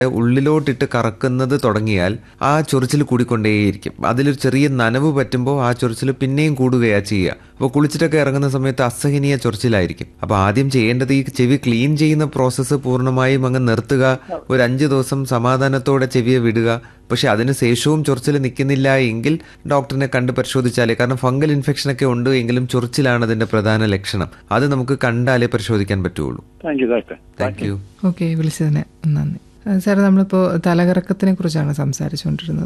ഉള്ളിലോട്ടിട്ട് കറക്കുന്നത് തുടങ്ങിയാൽ ആ ചൊറിച്ചിൽ കൂടിക്കൊണ്ടേയിരിക്കും അതിലൊരു ചെറിയ നനവ് പറ്റുമ്പോൾ ആ ചൊറിച്ചിൽ പിന്നെയും കൂടുകയാണ് ചെയ്യുക അപ്പോൾ കുളിച്ചിട്ടൊക്കെ ഇറങ്ങുന്ന സമയത്ത് അസഹനീയ ചൊറിച്ചിലായിരിക്കും അപ്പോൾ ആദ്യം ചെയ്യേണ്ടത് ഈ ചെവി ക്ലീൻ ചെയ്യുന്ന പ്രോസസ്സ് പൂർണ്ണമായും അങ്ങ് നിർത്തുക ഒരു അഞ്ച് ദിവസം സമാധാനത്തോടെ ചെവിയെ വിടുക പക്ഷെ അതിന് ശേഷവും ചൊറിച്ചിൽ നിൽക്കുന്നില്ല എങ്കിൽ ഡോക്ടറിനെ കണ്ട് പരിശോധിച്ചാലേ കാരണം ഫംഗൽ ഇൻഫെക്ഷൻ ഒക്കെ ഉണ്ട് എങ്കിലും ചൊറിച്ചിലാണ് അതിന്റെ പ്രധാന ലക്ഷണം അത് നമുക്ക് കണ്ടാലേ പരിശോധിക്കാൻ പറ്റുള്ളൂ thank you doctor thank you okay വിളിച്ചതിന് നന്ദി സാർ നമ്മളിപ്പോൾ തലകറക്കത്തിനെ കുറിച്ചാണ് സംസാരിച്ചുകൊണ്ടിരുന്നത്